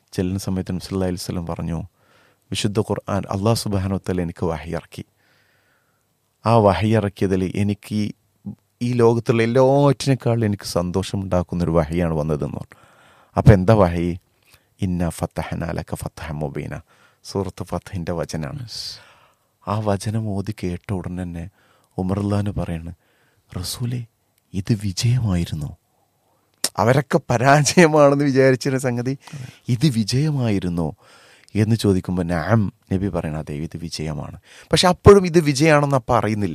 ചെല്ലുന്ന സമയത്ത് നബ്സല്ലാ അലിസ്ലം പറഞ്ഞു വിശുദ്ധ ഖുർആൻ അള്ളാഹു സുബാനോത്തല്ല എനിക്ക് വഹിയിറക്കി ആ വഹിയിറക്കിയതിൽ എനിക്ക് ഈ ഈ ലോകത്തുള്ള എല്ലാറ്റിനേക്കാളും എനിക്ക് സന്തോഷമുണ്ടാക്കുന്നൊരു വഹിയാണ് വന്നതെന്ന് പറഞ്ഞു അപ്പോൾ എന്താ വഹി ഇന്ന ഫത്തഹനാലക്ക ഫത്തഹ മുബീന സൂറത്ത് ഫത്തഹിൻ്റെ വചനാണ് ആ വചനം ഓതി കേട്ട ഉടനെ തന്നെ ഉമർലാന്ന് പറയാണ് റസൂലെ ഇത് വിജയമായിരുന്നു അവരൊക്കെ പരാജയമാണെന്ന് വിചാരിച്ചിരുന്ന സംഗതി ഇത് വിജയമായിരുന്നു എന്ന് ചോദിക്കുമ്പോൾ നാം നബി പറയണ അതെ ഇത് വിജയമാണ് പക്ഷെ അപ്പോഴും ഇത് വിജയമാണെന്ന് അപ്പം അറിയുന്നില്ല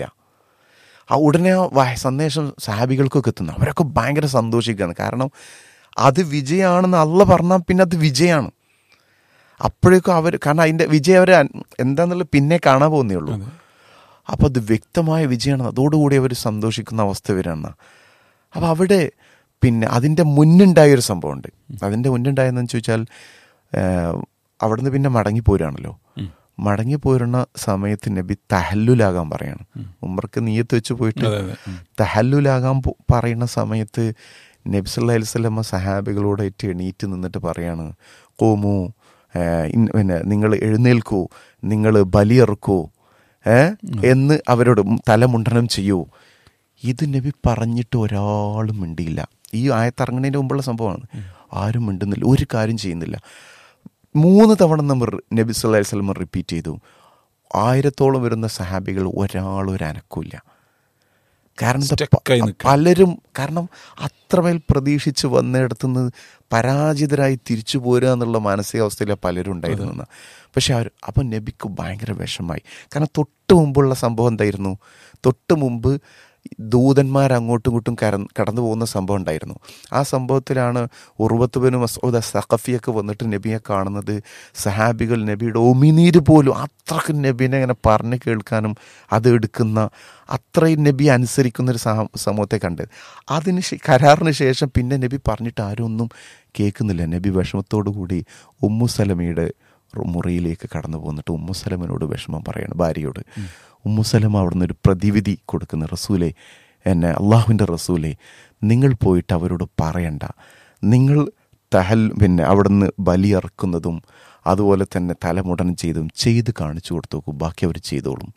ആ ഉടനെ ആ വ- സന്ദേശം സാബികൾക്കൊക്കെ എത്തുന്നു അവരൊക്കെ ഭയങ്കര സന്തോഷിക്കുകയാണ് കാരണം അത് വിജയമാണെന്ന് അല്ല പറഞ്ഞാൽ പിന്നെ അത് വിജയമാണ് അപ്പോഴേക്കും അവർ കാരണം അതിൻ്റെ വിജയം അവർ എന്താന്നുള്ളത് പിന്നെ കാണാൻ പോകുന്നേ ഉള്ളൂ അപ്പോൾ അത് വ്യക്തമായ വിജയമാണ് അതോടുകൂടി അവർ സന്തോഷിക്കുന്ന അവസ്ഥ വരികയാണ് അപ്പോൾ അവിടെ പിന്നെ അതിൻ്റെ മുന്നുണ്ടായൊരു സംഭവമുണ്ട് അതിൻ്റെ മുന്നുണ്ടായെന്ന് ചോദിച്ചാൽ ഏഹ്, അവിടുന്ന് പിന്നെ മടങ്ങിപ്പോരാണല്ലോ മടങ്ങിപ്പോരുന്ന സമയത്ത് നബി തഹല്ലുലാകാൻ പറയാണ് ഉമ്മർക്ക് നീയത്ത് വെച്ച് പോയിട്ട് അതെ അതെ ഉം. തഹല്ലുലാകാൻ പോ- പറയുന്ന സമയത്ത് നബി സല്ലല്ലാഹു അലൈഹി വസല്ലമ സഹാബികളോടായിട്ട് എണീറ്റ് നിന്നിട്ട് പറയാണ് കോമു പിന്നെ നിങ്ങൾ എഴുന്നേൽക്കൂ നിങ്ങൾ ബലിയെറുക്കൂ ഏ എന്ന് അവരോട് തലമുണ്ടനം ചെയ്യൂ ഇത് നബി പറഞ്ഞിട്ട് ഒരാളും മിണ്ടിയില്ല ഈ ആയത്തിറങ്ങുന്നതിന് മുമ്പുള്ള സംഭവമാണ് ആരും മിണ്ടുന്നില്ല ഒരു കാര്യം ചെയ്യുന്നില്ല മൂന്ന് തവണ നമ്മൾ നബി സല്ലല്ലാഹു അലൈഹി വസല്ലം റിപ്പീറ്റ് ചെയ്തു ആയിരത്തോളം വരുന്ന സഹാബികൾ ഒരാളും ഒരു അനക്കില്ല കാരണം എന്താ പ- Stuck ആയി നിൽക്കുക. പലരും കാരണം അത്രമേൽ പ്രതീക്ഷിച്ച് വന്നിടത്തുനിന്ന് പരാജിതരായി തിരിച്ചു പോരുക എന്നുള്ള മാനസികാവസ്ഥയിലാണ് പലരും ഉണ്ടായിരുന്നത് പക്ഷെ അവർ അപ്പം നബിക്ക് ഭയങ്കര വിഷമായി കാരണം തൊട്ട് മുമ്പുള്ള സംഭവം എന്തായിരുന്നു തൊട്ട് മുമ്പ് ദൂതന്മാർ അങ്ങോട്ടും ഇങ്ങോട്ടും കര കടന്നു പോകുന്ന സംഭവം ഉണ്ടായിരുന്നു ആ സംഭവത്തിലാണ് ഉറുവത്തുബിന് മസൂദ് സഖഫിയൊക്കെ വന്നിട്ട് നബിയെ കാണുന്നത് സഹാബികൾ നബിയുടെ ഒമിനീര് പോലും അത്രക്ക് നബീനെ ഇങ്ങനെ പറഞ്ഞ് കേൾക്കാനും അത് എടുക്കുന്ന അത്രയും നബി അനുസരിക്കുന്ന ഒരു സഹ- സമൂഹത്തെ കണ്ട് അതിന് ശേ- കരാറിന് ശേഷം പിന്നെ നബി പറഞ്ഞിട്ട് ആരും ഒന്നും കേൾക്കുന്നില്ല നബി വിഷമത്തോടു കൂടി ഉമ്മു സലമയുടെ റു- മുറിയിലേക്ക് കടന്നു പോന്നിട്ട് ഉമ്മു സലമിനോട് വിഷമം പറയാണ് ഭാര്യയോട് ഉമ്മു സലമ അവിടുന്ന് ഒരു പ്രതിവിധി കൊടുക്കുന്ന റസൂലെ എന്നെ അള്ളാഹുവിൻ്റെ റസൂലെ നിങ്ങൾ പോയിട്ട് അവരോട് പറയണ്ട നിങ്ങൾ തഹൽ പിന്നെ അവിടുന്ന് ബലിയറക്കുന്നതും അതുപോലെ തന്നെ തലമുടനം ചെയ്തും ചെയ്ത് കാണിച്ചു കൊടുത്തു നോക്കൂ ബാക്കി അവർ ചെയ്തോളും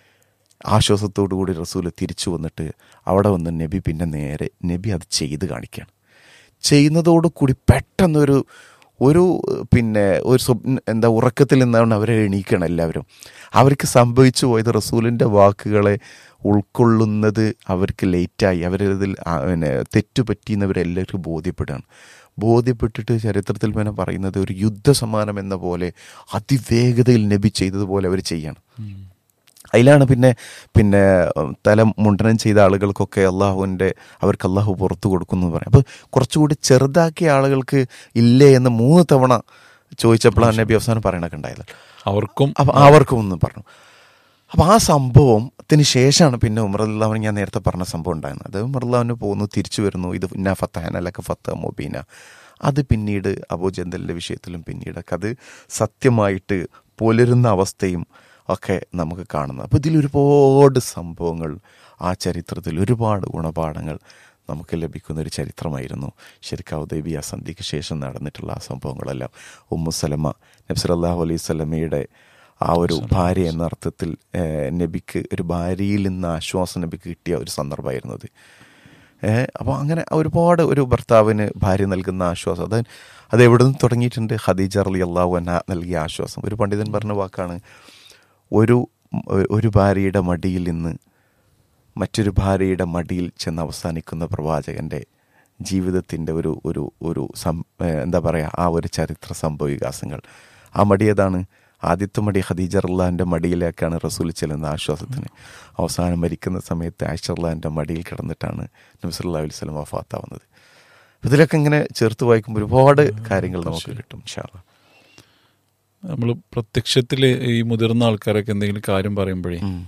ആശ്വാസത്തോടു കൂടി റസൂൽ തിരിച്ചു വന്നിട്ട് അവിടെ വന്ന് നബി പിന്നെ നേരെ നബി അത് ചെയ്ത് കാണിക്കുകയാണ് ചെയ്യുന്നതോടു കൂടി പെട്ടെന്നൊരു ഒരു ഏഹ്, പിന്നെ ഒരു സ്വപ്ന എന്താ ഉറക്കത്തിൽ നിന്നാണ് അവരെ എണീക്കണം എല്ലാവരും അവർക്ക് സംഭവിച്ചു പോയത് റസൂലിൻ്റെ വാക്കുകളെ ഉൾക്കൊള്ളുന്നത് അവർക്ക് ലേറ്റായി അവരതിൽ ആ, പിന്നെ തെറ്റുപറ്റിയെന്നവരെല്ലാവർക്കും ബോധ്യപ്പെടുകയാണ് ബോധ്യപ്പെട്ടിട്ട് ചരിത്രത്തിൽ പിന്നെ പറയുന്നത് ഒരു യുദ്ധസമാനം എന്ന പോലെ അതിവേഗതയിൽ നബി ചെയ്തതുപോലെ അവർ ചെയ്യണം അതിലാണ് പിന്നെ പിന്നെ ഉം, തല മുണ്ടനം ചെയ്ത ആളുകൾക്കൊക്കെ അള്ളാഹുവിൻ്റെ അവർക്ക് അള്ളാഹു പുറത്തു കൊടുക്കുന്നു എന്ന് പറയാം അപ്പോൾ കുറച്ചുകൂടി ചെറുതാക്കിയ ആളുകൾക്ക് ഇല്ലേ എന്ന് മൂന്ന് തവണ ചോദിച്ചപ്പോഴാണ് നബി അവസാനം പറയണൊക്കെ ഉണ്ടായത് അവർക്കും അപ്പം അവർക്കും ഒന്ന് പറഞ്ഞു അപ്പം ആ സംഭവത്തിന് ശേഷമാണ് പിന്നെ ഉമറുല്ലാവിന് ഞാൻ നേരത്തെ പറഞ്ഞ സംഭവം ഉണ്ടായിരുന്നത് അത് ഉമറുല്ലാവിന് പോകുന്നു തിരിച്ചു വരുന്നു ഇത് ഇന്ന ഫത്തഹൻ അല്ലക്ക ഫത്ത മൊബീന അത് പിന്നീട് അബൂജന്തലിൻ്റെ വിഷയത്തിലും പിന്നീടൊക്കെ അത് സത്യമായിട്ട് പുലരുന്ന അവസ്ഥയും ഒക്കെ നമുക്ക് കാണുന്നത് അപ്പോൾ ഇതിൽ ഒരുപാട് സംഭവങ്ങൾ ആ ചരിത്രത്തിൽ ഒരുപാട് ഗുണപാഠങ്ങൾ നമുക്ക് ലഭിക്കുന്ന ഒരു ചരിത്രമായിരുന്നു ശരിക്കും ഉദൈബി ആ സന്ധിക്ക് ശേഷം നടന്നിട്ടുള്ള ആ സംഭവങ്ങളെല്ലാം ഉമ്മു സലമ നബ്സലല്ലാഹു അലൈഹി സ്വലമയുടെ ആ ഒരു ഭാര്യ എന്ന അർത്ഥത്തിൽ ഏഹ്, നബിക്ക് ഒരു ഭാര്യയിൽ നിന്ന് ആശ്വാസം നബിക്ക് കിട്ടിയ ഒരു സന്ദർഭമായിരുന്നു അത് ഏഹ്, അപ്പോൾ അങ്ങനെ ഒരുപാട് ഒരു ഭർത്താവിന് ഭാര്യ നൽകുന്ന ആശ്വാസം അത് അത് എവിടെ നിന്ന് തുടങ്ങിയിട്ടുണ്ട് ഖദീജ അലി അള്ളാഹു എന്ന നൽകിയ ആശ്വാസം ഒരു പണ്ഡിതൻ പറഞ്ഞ വാക്കാണ് ഒരു ഒരു ഭാര്യയുടെ മടിയിൽ നിന്ന് മറ്റൊരു ഭാര്യയുടെ മടിയിൽ ചെന്ന് അവസാനിക്കുന്ന പ്രവാചകൻ്റെ ജീവിതത്തിൻ്റെ ഒരു ഒരു ഒരു സം ഏഹ് എന്താ പറയുക ആ ഒരു ചരിത്ര സംഭവ വികാസങ്ങൾ ആ മടി ഏതാണ് ആദ്യത്തെ മടി ഖദീജ അള്ളാഹിൻ്റെ മടിയിലേക്കാണ് റസൂൽ ചെല്ലുന്ന ആശ്വാസത്തിന് അവസാനം മരിക്കുന്ന സമയത്ത് ആയിഷർലാൻ്റെ മടിയിൽ കിടന്നിട്ടാണ് നബ്സല്ലാ അലൈഹി സ്വലം വഫാത്താവുന്നത് ഇതിലൊക്കെ ഇങ്ങനെ ചേർത്ത് വായിക്കുമ്പോൾ ഒരുപാട് കാര്യങ്ങൾ നമുക്ക് കിട്ടും ഇൻഷാല്ലാ നമ്മൾ പ്രത്യക്ഷത്തിൽ ഈ മുതിർന്ന ആൾക്കാരൊക്കെ എന്തെങ്കിലും കാര്യം പറയുമ്പോഴേ ഉം.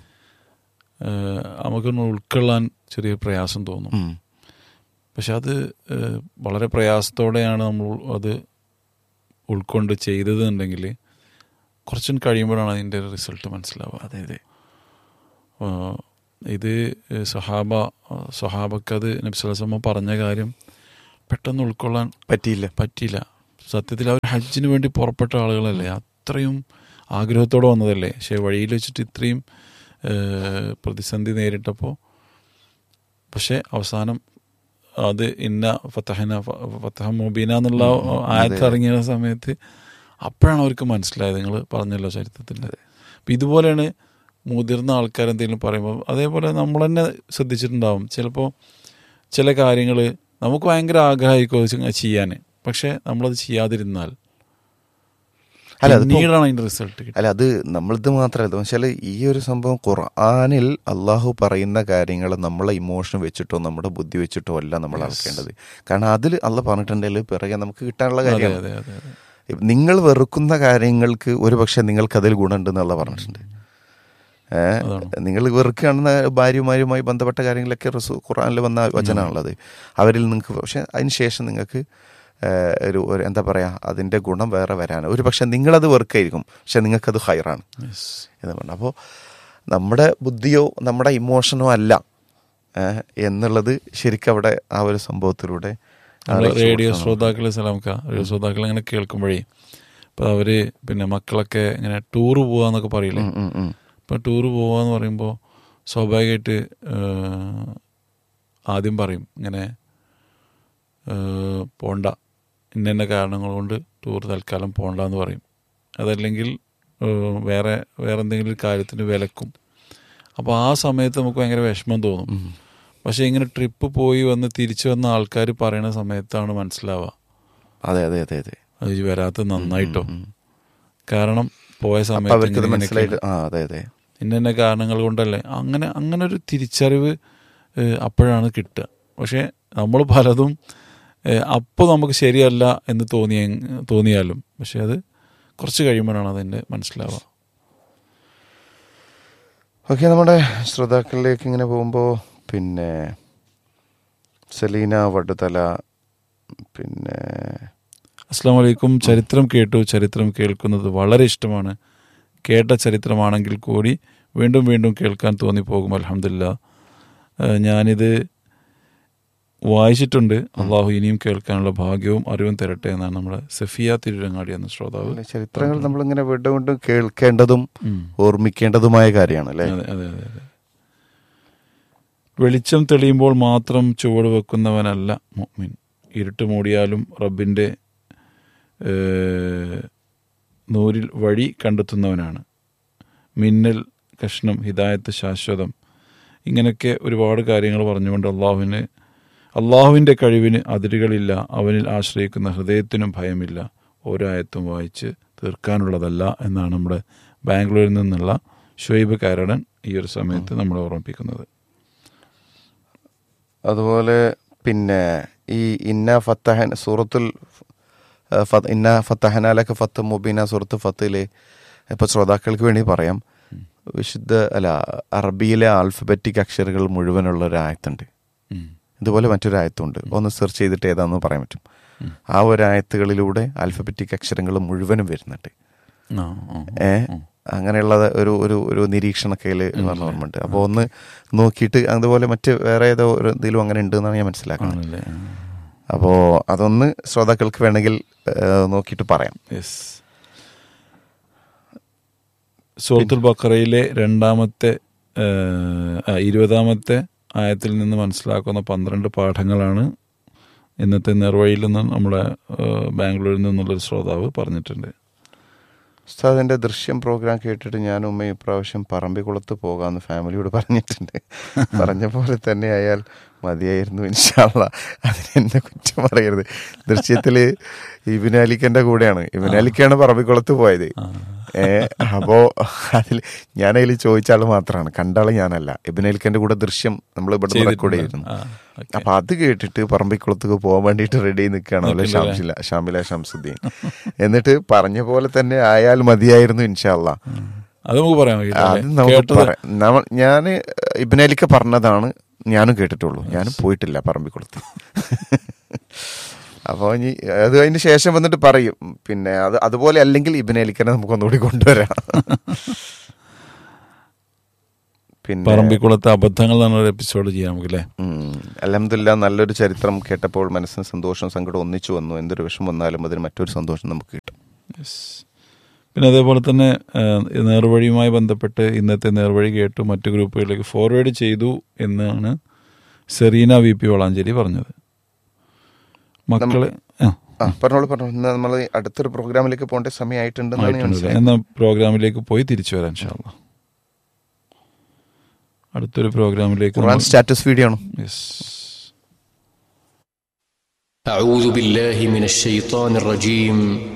ഏഹ്, നമുക്കൊന്ന് ഉൾക്കൊള്ളാൻ ചെറിയ പ്രയാസം തോന്നും ഉം. പക്ഷെ അത് ഏഹ്, വളരെ പ്രയാസത്തോടെയാണ് നമ്മൾ അത് ഉൾക്കൊണ്ട് ചെയ്തത് എന്നുണ്ടെങ്കിൽ കുറച്ചും കഴിയുമ്പോഴാണ് അതിൻ്റെ റിസൾട്ട് മനസ്സിലാവുക അതെ അതെ ആഹ് ഇത് സഹാബ സഹാബക്ക് അത് നബ്സലസമ്മ പറഞ്ഞ കാര്യം പെട്ടെന്ന് ഉൾക്കൊള്ളാൻ പറ്റിയില്ല പറ്റിയില്ല സത്യത്തിൽ അവർ ഹജ്ജിന് വേണ്ടി പുറപ്പെട്ട ആളുകളല്ലേ അത്രയും ആഗ്രഹത്തോടെ വന്നതല്ലേ പക്ഷേ വഴിയിൽ വെച്ചിട്ട് ഇത്രയും ഏഹ്, പ്രതിസന്ധി നേരിട്ടപ്പോൾ പക്ഷേ അവസാനം അത് ഇന്ന ഫത്തഹന ഫത്തഹ മുബീന എന്നുള്ള ആയത്ത് ഇറങ്ങിയ സമയത്ത് അപ്പോഴാണ് അവർക്ക് മനസ്സിലായത് നിങ്ങൾ പറഞ്ഞല്ലോ ചരിത്രത്തിൽ അപ്പം ഇതുപോലെയാണ് മുതിർന്ന ആൾക്കാർ എന്തെങ്കിലും പറയുമ്പോൾ അതേപോലെ നമ്മൾ തന്നെ ശ്രദ്ധിച്ചിട്ടുണ്ടാവും ചിലപ്പോൾ ചില കാര്യങ്ങൾ നമുക്ക് ഭയങ്കര ആഗ്രഹമായിരിക്കും അത് ചെ- ചെയ്യാൻ പക്ഷേ നമ്മളത് ചെയ്യാതിരുന്നാൽ അല്ല, അതിപ്പോ- പിന്നീടാണ് അതിൻ്റെ റിസൾട്ട് കിട്ടുക അല്ല അത് നമ്മളിത് മാത്രമല്ല വെച്ചാൽ ഈ ഒരു സംഭവം ഖുർആാനിൽ അള്ളാഹു പറയുന്ന കാര്യങ്ങൾ നമ്മളെ ഇമോഷൻ വെച്ചിട്ടോ നമ്മുടെ ബുദ്ധി വെച്ചിട്ടോ അല്ല നമ്മൾ അളക്കേണ്ടത് കാരണം അതിൽ അള്ള പറഞ്ഞിട്ടുണ്ടെങ്കിൽ പിറകെ നമുക്ക് കിട്ടാനുള്ള അതെ കാര്യമാണ് അതെ അതെ അതെ നിങ്ങൾ വെറുക്കുന്ന കാര്യങ്ങൾക്ക് ഒരു പക്ഷെ നിങ്ങൾക്ക് അതിൽ ഗുണമുണ്ടെന്നുള്ള പറഞ്ഞിട്ടുണ്ട് ഏഹ് അതാണ്. നിങ്ങൾ വെറുക്കുകയാണെന്ന ഭാര്യമാരുമായി ബന്ധപ്പെട്ട കാര്യങ്ങളൊക്കെ റസൂ ഖുറാനിൽ വന്ന വചനമാണുള്ളത് അവരിൽ നിങ്ങൾക്ക് പക്ഷെ അതിന് ശേഷം നിങ്ങൾക്ക് ഏഹ്, ഒരു ഒരു എന്താ പറയുക അതിൻ്റെ ഗുണം വേറെ വരാൻ ഒരു പക്ഷെ നിങ്ങളത് വെറുക്കായിരിക്കും പക്ഷെ നിങ്ങൾക്കത് ഹൈറാണ് Yes. എന്ന് പറഞ്ഞു അപ്പോൾ നമ്മുടെ ബുദ്ധിയോ നമ്മുടെ ഇമോഷനോ അല്ല ഏഹ്, എന്നുള്ളത് ശരിക്കും അവിടെ ആ ഒരു സംഭവത്തിലൂടെ നമ്മള് അറിയിച്ചു റേഡിയോ കൊടുക്കണം. ശ്രോതാക്കൾ സലാംക്ക റേഡിയോ ശ്രോതാക്കൾ ഇങ്ങനെ കേൾക്കുമ്പോഴേ ഇപ്പൊ അവര് പിന്നെ മക്കളൊക്കെ ഇങ്ങനെ ടൂറ് പോവാന്നൊക്കെ പറയില്ലേ ഉം, ഉം, ഉം. ഇപ്പൊ ടൂറ് പോവാന്ന് പറയുമ്പോൾ സ്വാഭാവികമായിട്ട് ഏഹ്, ആദ്യം പറയും ഇങ്ങനെ ഏഹ്, പോണ്ട ഇന്ന ഇന്ന കാരണങ്ങൾ കൊണ്ട് ടൂർ തൽക്കാലം പോണ്ട എന്ന് പറയും അതല്ലെങ്കിൽ ഏഹ്, വേറെ വേറെ എന്തെങ്കിലും ഒരു കാര്യത്തിന് വിലക്കും അപ്പോൾ ആ സമയത്ത് നമുക്ക് ഭയങ്കര വിഷമം തോന്നും പക്ഷേ ഇങ്ങനെ ട്രിപ്പ് പോയി വന്ന് തിരിച്ചു വന്ന ആൾക്കാർ പറയുന്ന സമയത്താണ് മനസ്സിലാവുക അതെ അതെ അതെ അതെ അത് ഈ വരാത്ത നന്നായിട്ടോ ഉം. കാരണം പോയ അപ്പൊ സമയത്ത് അവർക്ക് ഇങ്ങനെ മനസ്സിലായിട്ട് ഇങ്ങനെയൊക്കെയാണ്. ആ അതെ അതെ ഇന്ന ഇന്ന കാരണങ്ങൾ കൊണ്ടല്ലേ അങ്ങനെ അങ്ങനെ ഒരു തിരിച്ചറിവ് ഏഹ്, അപ്പോഴാണ് കിട്ടുക പക്ഷേ നമ്മൾ പലതും ഏഹ്, അപ്പോൾ നമുക്ക് ശരിയല്ല എന്ന് തോന്നിയ തോന്നിയാലും പക്ഷെ അത് കുറച്ച് കഴിയുമ്പോഴാണ് അതിൻ്റെ മനസ്സിലാവുക ഓക്കെ നമ്മുടെ ശ്രോതാക്കളിലേക്ക് ഇങ്ങനെ പോകുമ്പോൾ പിന്നെ സെലീന വടുതല പിന്നെ അസ്സാം വലൈക്കും ചരിത്രം കേട്ടു ചരിത്രം കേൾക്കുന്നത് വളരെ ഇഷ്ടമാണ് കേട്ട ചരിത്രമാണെങ്കിൽ കൂടി വീണ്ടും വീണ്ടും കേൾക്കാൻ തോന്നിപ്പോകും അലഹമില്ല ഞാനിത് വായിച്ചിട്ടുണ്ട് അള്ളാഹു ഇനിയും കേൾക്കാനുള്ള ഭാഗ്യവും അറിവും തരട്ടെ എന്നാണ് നമ്മുടെ സഫിയ തിരുരങ്ങാടി എന്ന ശ്രോതാവ് ചരിത്രങ്ങൾ നമ്മളിങ്ങനെ വീണ്ടും വീണ്ടും കേൾക്കേണ്ടതും ഉം. ഓർമ്മിക്കേണ്ടതുമായ കാര്യമാണ് അല്ലേ അതെ അതെ അതെ അതെ വെളിച്ചം തെളിയുമ്പോൾ മാത്രം ചുവട് വെക്കുന്നവനല്ല മുഅ്മിൻ ഇരുട്ട് മൂടിയാലും റബ്ബിൻ്റെ ഏഹ്, നൂരിൽ വഴി കണ്ടെത്തുന്നവനാണ് മിന്നൽ കഷ്ണം ഹിദായത്ത് ശാശ്വതം ഇങ്ങനെയൊക്കെ ഒരുപാട് കാര്യങ്ങൾ പറഞ്ഞുകൊണ്ട് അള്ളാഹുവിന് അള്ളാഹുവിൻ്റെ കഴിവിന് അതിരുകളില്ല അവനിൽ ആശ്രയിക്കുന്ന ഹൃദയത്തിനും ഭയമില്ല ഒരായത്തും വായിച്ച് തീർക്കാനുള്ളതല്ല എന്നാണ് നമ്മുടെ ബാംഗ്ലൂരിൽ നിന്നുള്ള ഷുഹൈബ് കാരടൻ ഈ ഒരു സമയത്ത് നമ്മളെ ഓർമ്മിപ്പിക്കുന്നത് അതുപോലെ പിന്നെ ഈ ഇന്ന ഫത്തഹൻ സൂറത്തുൽ ആ, ഫ- ഇന്ന ഫത്തഹനാലൊക്കെ ഫത്ത് മുബീന സൂറത്ത് ഫത്തില് ഇപ്പൊ ശ്രോതാക്കൾക്ക് വേണ്ടി പറയാം വിശുദ്ധ അല്ല അറബിയിലെ ആൽഫബറ്റിക് അക്ഷരങ്ങൾ മുഴുവനുള്ള ഒരു ആയത്തുണ്ട് ഉം. ഇതുപോലെ മറ്റൊരു ആയത്തുണ്ട് ഒന്ന് സെർച്ച് ചെയ്തിട്ട് ഏതാണെന്ന് പറയാൻ പറ്റും ആ ഒരു ആയത്തുകളിലൂടെ ആൽഫബറ്റിക് അക്ഷരങ്ങൾ മുഴുവനും വരുന്നുണ്ട് ആ, ആ, ഏ അങ്ങനെയുള്ള ഒരു ഒരു ഒരു നിരീക്ഷണക്കയിൽ പറഞ്ഞ ഓർമ്മയുണ്ട് അപ്പോൾ ഒന്ന് നോക്കിയിട്ട് അതുപോലെ മറ്റ് വേറെ ഏതോ ഒരു ഇതിലും അങ്ങനെ ഉണ്ട് എന്നാണ് ഞാൻ മനസ്സിലാക്കുന്നത് ആണല്ലേ അപ്പോൾ അതൊന്ന് ശ്രോതാക്കൾക്ക് വേണമെങ്കിൽ ഏ, നോക്കിയിട്ട് പറയാം യെസ് സൂറത്തുൽ ബക്കറയിലെ രണ്ടാമത്തെ ഏഹ്, ആ, ഇരുപതാമത്തെ ആയത്തിൽ നിന്ന് മനസ്സിലാക്കുന്ന പന്ത്രണ്ട് പാഠങ്ങളാണ് ഇന്നത്തെ നിർവഴിയിൽ നിന്ന് നമ്മുടെ ഏഹ്, ബാംഗ്ലൂരിൽ നിന്നുള്ളൊരു ശ്രോതാവ് പറഞ്ഞിട്ടുണ്ട് ഉസ്താദിന്റെ ദൃശ്യം പ്രോഗ്രാം കേട്ടിട്ട് ഞാനും ഉമ്മയും ഇപ്രാവശ്യം പറമ്പിക്കുളത്ത് പോകാമെന്ന് ഫാമിലിയോട് പറഞ്ഞിട്ടുണ്ട് പറഞ്ഞ പോലെ തന്നെ ആയാൽ മതിയായിരുന്നു ഇൻഷാല്ല അതിന് എന്നെ കുറ്റം പറയരുത് ദൃശ്യത്തില് ഇബിനാലിക്കന്റെ കൂടെയാണ് ഇബിനാലിക്കാണ് പറമ്പിക്കുളത്ത് പോയത് ഏ അപ്പോ അതിൽ ഞാൻ അതിൽ ചോദിച്ച ആള് മാത്രമാണ് കണ്ട ആള് ഞാനല്ല ഇബിനാലിക്കന്റെ കൂടെ ദൃശ്യം നമ്മൾ ഇവിടെ റെക്കോർഡ് ചെയ്തിരുന്നു ആ, ഓക്കേ. അപ്പൊ അത് കേട്ടിട്ട് പറമ്പിക്കുളത്തേക്ക് പോകാൻ വേണ്ടിയിട്ട് റെഡി നിൽക്കുകയാണ് അല്ലെ നിൽക്കുന്നില്ലേ? ഷാംസില ഷാമില ഷംസുദ്ദീൻ എന്നിട്ട് പറഞ്ഞ പോലെ തന്നെ ആയാൽ മതിയായിരുന്നു ഇൻഷാല്ല അത് നമുക്ക് പറയാൻ കഴിയില്ല അത് അല്ലേ? നമുക്ക് കേട്ടത് പറയാം നമ്മ- ഞാന് ഇബിനാലിക്ക പറഞ്ഞതാണ് ഞാനും കേട്ടിട്ടുള്ളൂ ഞാനും പോയിട്ടില്ല പറമ്പിക്കുളത്ത് അപ്പോൾ ഇനി അത് അതിന് ശേഷം വന്നിട്ട് പറയും പിന്നെ അത് അതുപോലെ അല്ലെങ്കിൽ ഇബിനാലിക്കനെ നമുക്ക് ഒന്നുകൂടി കൊണ്ടുവരാം പിന്നെ പറമ്പിക്കുളത്തെ അബദ്ധങ്ങൾ എന്ന് പറഞ്ഞൊരു എപ്പിസോഡ് ചെയ്യാം നമുക്ക് അല്ലേ അലഹമില്ല നല്ലൊരു ചരിത്രം കേട്ടപ്പോൾ മനസ്സിന് സന്തോഷം സങ്കടം ഒന്നിച്ചു വന്നു എന്തൊരു വിഷമം വന്നാലും അതിന് മറ്റൊരു സന്തോഷം നമുക്ക് കിട്ടും Yes. പിന്നെ അതേപോലെ തന്നെ ആ, നേർവഴിയുമായി ബന്ധപ്പെട്ട് ഇന്നത്തെ നേർവഴി കേട്ടു മറ്റു ഗ്രൂപ്പുകളിലേക്ക് ഫോർവേഡ് ചെയ്തു എന്നാണ് സെറീന വി പി വളാഞ്ചേരി പറഞ്ഞത് മക്കളെ ആ, ആ പറഞ്ഞോളൂ പറഞ്ഞോളൂ ഇന്ന് നമ്മൾ അടുത്തൊരു പ്രോഗ്രാമിലേക്ക് പോകേണ്ട സമയമായിട്ടുണ്ടെന്നാണ് ഞാൻ ആയിട്ടുണ്ട്. മനസ്സിലായത് എന്ന പ്രോഗ്രാമിലേക്ക് പോയി തിരിച്ചു വരാൻ ഇൻഷാല്ല അടുത്തൊരു പ്രോഗ്രാമിലേക്ക് ഖുർആൻ സ്റ്റാറ്റസ് വീഡിയോ ആണോ യെസ് أعوذ بالله من الشيطان الرجيم